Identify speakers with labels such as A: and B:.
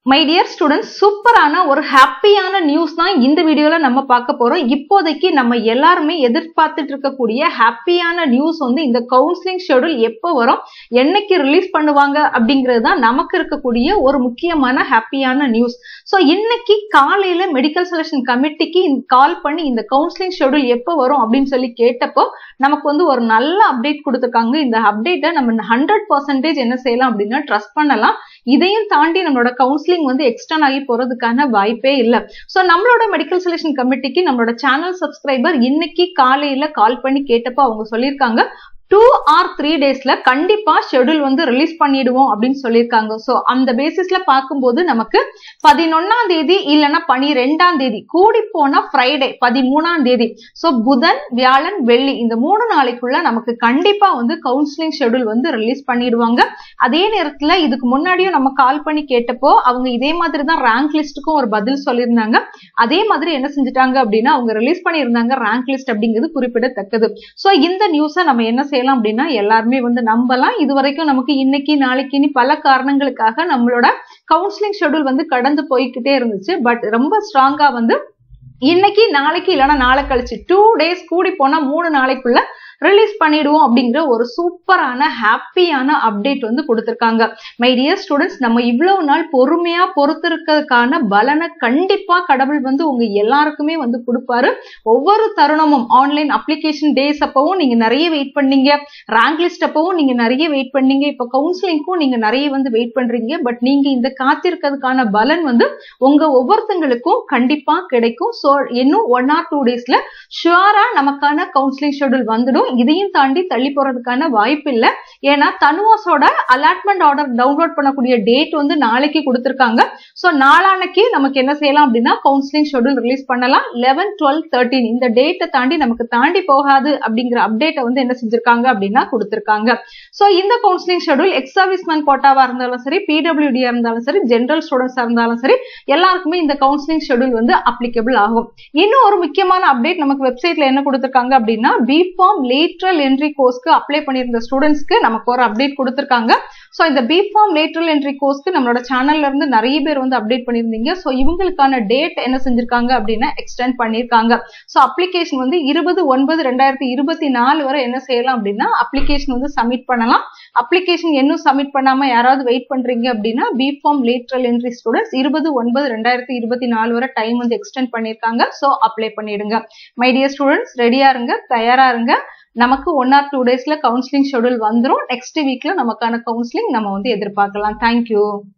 A: my dear students சூப்பரான ஒரு ஹாப்பியான நியூஸ் தான் இந்த வீடியோல நம்ம பார்க்க போறோம் இப்போதைக்கு நம்ம எல்லாருமே எதிர்பார்த்துட்டு இருக்கக்கூடிய ஹாப்பியான நியூஸ் வந்து இந்த கவுன்சிலிங் ஷெடியூல் எப்போ வரும் என்னைக்கு ரிலீஸ் பண்ணுவாங்க அப்படிங்கிறது தான் நமக்கு இருக்கக்கூடிய ஒரு முக்கியமான ஹாப்பியான நியூஸ் ஸோ இன்னைக்கு காலையில மெடிக்கல் செலெக்ஷன் கமிட்டிக்கு கால் பண்ணி இந்த கவுன்சிலிங் ஷெடியூல் எப்போ வரும் அப்படின்னு சொல்லி கேட்டப்போ நமக்கு வந்து ஒரு நல்ல அப்டேட் கொடுத்துருக்காங்க இந்த அப்டேட்டை நம்ம ஹண்ட்ரட் பர்சன்டேஜ் என்ன செய்யலாம் அப்படின்னா ட்ரஸ்ட் பண்ணலாம் இதையும் தாண்டி நம்மளோட கவுன்சிலிங் வந்து எக்ஸ்டர்ன் ஆகி போறதுக்கான வாய்ப்பே இல்லை ஸோ நம்மளோட மெடிக்கல் செலெக்ஷன் கமிட்டிக்கு நம்மளோட சேனல் சப்ஸ்கிரைபர் இன்னைக்கு காலையில கால் பண்ணி கேட்டப்போ அவங்க சொல்லியிருக்காங்க டூ ஆர் த்ரீ டேஸ்ல கண்டிப்பா ஷெடியூல் வந்து ரிலீஸ் பண்ணிடுவோம் அப்படின்னு சொல்லியிருக்காங்க ஸோ அந்த பேசிஸ்ல பார்க்கும்போது நமக்கு பதினொன்னாம் தேதி இல்லைன்னா பனிரெண்டாம் தேதி கூடி போனா ஃப்ரைடே பதிமூணாம் தேதி ஸோ புதன் வியாழன் வெள்ளி இந்த மூணு நாளைக்குள்ள நமக்கு கண்டிப்பா வந்து கவுன்சிலிங் ஷெடியூல் வந்து ரிலீஸ் பண்ணிடுவாங்க அதே நேரத்துல இதுக்கு முன்னாடியும் நம்ம கால் பண்ணி கேட்டப்போ அவங்க இதே மாதிரி தான் ரேங்க் லிஸ்ட்டுக்கும் ஒரு பதில் சொல்லியிருந்தாங்க அதே மாதிரி என்ன செஞ்சுட்டாங்க அப்படின்னா அவங்க ரிலீஸ் பண்ணியிருந்தாங்க ரேங்க் லிஸ்ட் அப்படிங்கிறது குறிப்பிடத்தக்கது ஸோ இந்த நியூஸை நம்ம என்ன செய்யலாம் அப்படின்னா எல்லாருமே வந்து நம்பலாம் இது வரைக்கும் நமக்கு இன்னைக்கு நாளைக்குன்னு பல காரணங்களுக்காக நம்மளோட கவுன்சிலிங் ஷெடியூல் வந்து கடந்து போய்கிட்டே இருந்துச்சு பட் ரொம்ப ஸ்ட்ராங்கா வந்து இன்னைக்கு நாளைக்கு இல்லைன்னா நாளை கழிச்சு டூ டேஸ் கூடி போனா மூணு நாளைக்குள்ள ரிலீஸ் பண்ணிடுவோம் அப்படிங்கிற ஒரு சூப்பரான ஹாப்பியான அப்டேட் வந்து கொடுத்துருக்காங்க மை டியர் ஸ்டூடெண்ட்ஸ் நம்ம இவ்வளவு நாள் பொறுமையா பொறுத்திருக்கிறதுக்கான பலனை கண்டிப்பா கடவுள் வந்து உங்க எல்லாருக்குமே வந்து கொடுப்பாரு ஒவ்வொரு தருணமும் ஆன்லைன் அப்ளிகேஷன் டேஸ் அப்பவும் நீங்க நிறைய வெயிட் பண்ணீங்க ரேங்க் லிஸ்ட் அப்பவும் நீங்க நிறைய வெயிட் பண்ணீங்க இப்போ கவுன்சிலிங்க்கும் நீங்க நிறைய வந்து வெயிட் பண்றீங்க பட் நீங்க இந்த காத்திருக்கிறதுக்கான பலன் வந்து உங்க ஒவ்வொருத்தங்களுக்கும் கண்டிப்பா கிடைக்கும் ஸோ இன்னும் ஒன் ஆர் டூ டேஸ்ல ஷுவரா நமக்கான கவுன்சிலிங் ஷெடியூல் வந்துடும் இதையும் தாண்டி தள்ளி போறதுக்கான வாய்ப்பு இல்லை ஏன்னா தனுவாஸோட அலாட்மெண்ட் ஆர்டர் டவுன்லோட் பண்ணக்கூடிய டேட் வந்து நாளைக்கு கொடுத்துருக்காங்க ஸோ நாளானைக்கு நமக்கு என்ன செய்யலாம் அப்படின்னா கவுன்சிலிங் ஷெடியூல் ரிலீஸ் பண்ணலாம் லெவன் டுவெல் தேர்ட்டின் இந்த டேட்டை தாண்டி நமக்கு தாண்டி போகாது அப்படிங்கிற அப்டேட்டை வந்து என்ன செஞ்சிருக்காங்க அப்படின்னா கொடுத்துருக்காங்க ஸோ இந்த கவுன்சிலிங் ஷெடியூல் எக்ஸ் சர்வீஸ்மேன் கோட்டாவா இருந்தாலும் சரி பிடபிள்யூடியா இருந்தாலும் சரி ஜென்ரல் ஸ்டூடெண்ட்ஸா இருந்தாலும் சரி எல்லாருக்குமே இந்த கவுன்சிலிங் ஷெடியூல் வந்து அப்ளிகபிள் ஆகும் இன்னும் ஒரு முக்கியமான அப்டேட் நமக்கு வெப்சைட்ல என்ன கொடுத்துருக்காங்க அப்படின்னா பிஃபார்ம் லேட்ரல் என்ட்ரி கோர்ஸ்க்கு அப்ளை பண்ணியிருந்த ஸ்டூடெண்ட்ஸ்க்கு நமக்கு ஒரு அப்டேட் கொடுத்துருக்காங்க ஸோ இந்த பிஃபார்ம் லேட்ரல் என்ட்ரி கோர்ஸ்க்கு நம்மளோட சேனல்ல இருந்து நிறைய பேர் வந்து அப்டேட் பண்ணியிருந்தீங்க ஸோ இவங்களுக்கான டேட் என்ன செஞ்சிருக்காங்க அப்படின்னா எக்ஸ்டெண்ட் பண்ணியிருக்காங்க ஸோ அப்ளிகேஷன் வந்து இருபது ஒன்பது ரெண்டாயிரத்தி இருபத்தி நாலு வரை என்ன செய்யலாம் அப்படின்னா அப்ளிகேஷன் வந்து சப்மிட் பண்ணலாம் அப்ளிகேஷன் இன்னும் சப்மிட் பண்ணாம யாராவது வெயிட் பண்றீங்க அப்படின்னா பிஃபார்ம் லேட்ரல் என்ட்ரி ஸ்டூடெண்ட்ஸ் இருபது ஒன்பது ரெண்டாயிரத்தி இருபத்தி நாலு வரை டைம் வந்து எக்ஸ்டெண்ட் பண்ணியிருக்காங்க ஸோ அப்ளை பண்ணிடுங்க மை டியர் ஸ்டூடெண்ட்ஸ் ரெடியா இருங்க தயாரா இருங்க நமக்கு ஒன் ஆர் டூ டேஸ்ல கவுன்சிலிங் ஷெடியூல் வந்துடும் நெக்ஸ்ட் வீக்ல நமக்கான கவுன்சிலிங் நம்ம வந்து எதிர்பார்க்கலாம் தேங்க்யூ